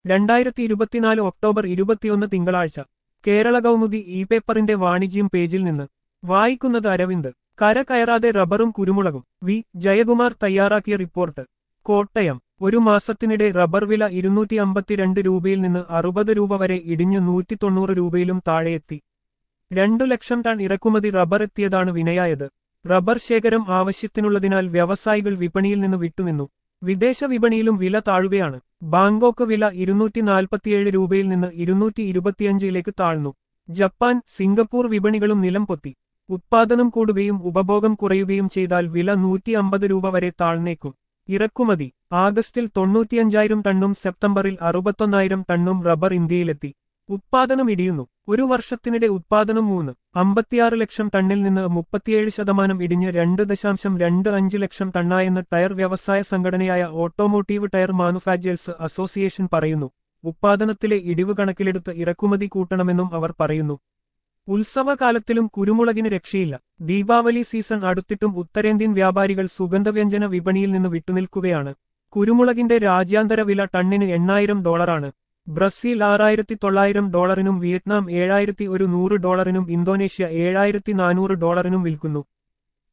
രണ്ടായിരത്തി ഇരുപത്തിനാല് ഒക്ടോബർ ഇരുപത്തിയൊന്ന് തിങ്കളാഴ്ച കേരള കൗമുദി ഇ പേപ്പറിന്റെ വാണിജ്യം പേജിൽ നിന്ന് വായിക്കുന്നത് അരവിന്ദ് കര കയറാതെ റബ്ബറും കുരുമുളകും വി ജയകുമാർ തയ്യാറാക്കിയ റിപ്പോർട്ട് കോട്ടയം ഒരു മാസത്തിനിടെ റബ്ബർ വില ഇരുന്നൂറ്റി അമ്പത്തിരണ്ട് രൂപയിൽ നിന്ന് അറുപത് രൂപ വരെ ഇടിഞ്ഞു നൂറ്റി തൊണ്ണൂറ് രൂപയിലും താഴെയെത്തി രണ്ടു ലക്ഷം ടൺ ഇറക്കുമതി റബ്ബർ എത്തിയതാണ് വിനയായത് റബ്ബർ ശേഖരം ആവശ്യത്തിനുള്ളതിനാൽ വ്യവസായികൾ വിപണിയിൽ നിന്ന് വിട്ടുനിന്നു വിദേശ വിപണിയിലും വില താഴുകയാണ് ബാങ്കോക്ക് വില ഇരുന്നൂറ്റി നാൽപ്പത്തിയേഴ് രൂപയിൽ നിന്ന് ഇരുന്നൂറ്റി ഇരുപത്തിയഞ്ചിലേക്ക് താഴ്ന്നു ജപ്പാൻ സിംഗപ്പൂർ വിപണികളും നിലം പൊത്തി ഉത്പാദനം കൂടുകയും ഉപഭോഗം കുറയുകയും ചെയ്താൽ വില നൂറ്റി അമ്പത് രൂപ വരെ താഴ്ന്നേക്കും ഇറക്കുമതി ആഗസ്റ്റിൽ തൊണ്ണൂറ്റിയഞ്ചായിരം ടണ്ണും സെപ്റ്റംബറിൽ അറുപത്തൊന്നായിരം ടണ്ണും റബ്ബർ ഇന്ത്യയിലെത്തി ഉത്പാദനം ഇടിയുന്നു ഒരു വർഷത്തിനിടെ ഉത്പാദനം മൂന്ന് അമ്പത്തിയാറ് ലക്ഷം ടണ്ണിൽ നിന്ന് മുപ്പത്തിയേഴ് ശതമാനം ഇടിഞ്ഞ് രണ്ട് ദശാംശം രണ്ട് അഞ്ച് ലക്ഷം ടണ്ണായെന്ന് ടയർ വ്യവസായ സംഘടനയായ ഓട്ടോമോട്ടീവ് ടയർ മാനുഫാക്ചേഴ്സ് അസോസിയേഷൻ പറയുന്നു ഉത്പാദനത്തിലെ ഇടിവ് കണക്കിലെടുത്ത് ഇറക്കുമതി കൂട്ടണമെന്നും അവർ പറയുന്നു ഉത്സവകാലത്തിലും കുരുമുളകിന് രക്ഷയില്ല ദീപാവലി സീസൺ അടുത്തിട്ടും ഉത്തരേന്ത്യൻ വ്യാപാരികൾ സുഗന്ധവ്യഞ്ജന വിപണിയിൽ നിന്ന് വിട്ടുനിൽക്കുകയാണ് കുരുമുളകിന്റെ രാജ്യാന്തര വില ടണ്ണിന് എണ്ണായിരം ഡോളറാണ് ബ്രസീൽ ആറായിരത്തി തൊള്ളായിരം ഡോളറിനും വിയറ്റ്നാം ഏഴായിരത്തി ഒരു നൂറ് ഡോളറിനും ഇന്തോനേഷ്യ ഏഴായിരത്തി നാനൂറ് ഡോളറിനും വിൽക്കുന്നു